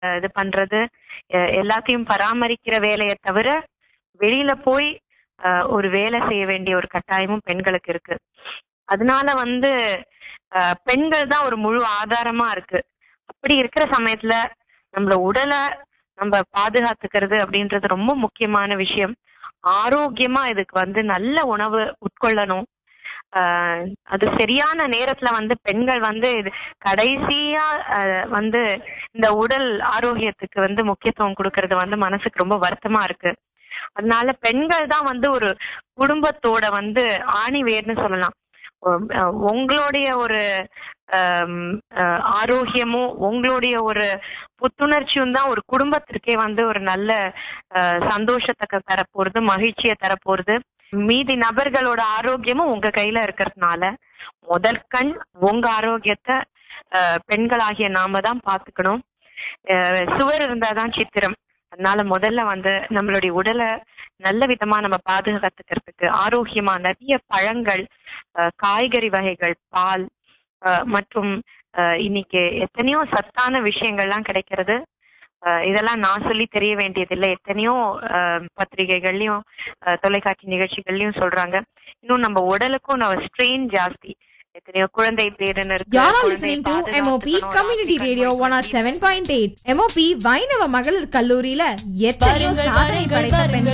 அஹ், இது பண்றது அஹ், எல்லாத்தையும் பராமரிக்கிற வேலையை தவிர வெளியில போய் அஹ், ஒரு வேலை செய்ய வேண்டிய ஒரு கட்டாயமும் பெண்களுக்கு இருக்கு அதனால வந்து அஹ், பெண்கள் தான் ஒரு முழு ஆதாரமா இருக்கு அப்படி இருக்கிற சமயத்துல நம்மள உடலை நம்ம பாதுகாத்துக்கிறது அப்படின்றது ரொம்ப முக்கியமான விஷயம் ஆரோக்கியமா இதுக்கு வந்து நல்ல உணவு உட்கொள்ளணும் ஆஹ் அது சரியான நேரத்துல வந்து பெண்கள் வந்து இது கடைசியா ஆஹ் வந்து இந்த உடல் ஆரோக்கியத்துக்கு வந்து முக்கியத்துவம் கொடுக்கறது வந்து மனசுக்கு ரொம்ப வருத்தமா இருக்கு அதனால பெண்கள் தான் வந்து ஒரு குடும்பத்தோட வந்து ஆணி வேர்னு சொல்லலாம் உம், அஹ் உங்களுடைய ஒரு ஆம், அஹ், ஆரோக்கியமும் உங்களுடைய ஒரு புத்துணர்ச்சியும் தான் ஒரு குடும்பத்திற்கே வந்து ஒரு நல்ல அஹ், சந்தோஷத்தை க- தரப்போறது மகிழ்ச்சியை தரப்போறது மீதி நபர்களோட ஆரோக்கியமும் உங்க கையில இருக்கிறதுனால முதல் கண் உங்க ஆரோக்கியத்தை அஹ், பெண்களாகிய நாம தான் பாத்துக்கணும் அஹ், சுவர் இருந்தாதான் சித்திரம் அதனால முதல்ல வந்து நம்மளுடைய உடலை நல்ல விதமா நம்ம பாதுகாத்துக்கிறதுக்கு ஆரோக்கியமா நிறைய பழங்கள் அஹ், காய்கறி வகைகள் பால் அஹ், மற்றும் அஹ், இன்னைக்கு எத்தனையோ சத்தான விஷயங்கள்லாம் கிடைக்கிறது அஹ், இதெல்லாம் நான் சொல்லி தெரிய வேண்டியதில்லை எத்தனையோ அஹ், பத்திரிகைகள்லயும் அஹ், தொலைக்காட்சி நிகழ்ச்சிகள்லயும் சொல்றாங்க இன்னும் நம்ம உடலுக்கும் நம்ம ஸ்ட்ரெயின் ஜாஸ்தி எத்தனையோ குழந்தை பேருன்னு இருக்கு You're all குழந்தையை listening to MOP பாதுகாத்துக்கணும், Community African Radio voice 107.8 MOP வைணவ மகளிர் கல்லூரியில எத்தனையோ பாருங்கள், சாதனை பாருங்கள், படைத்த பாருங்கள். பெண்கள்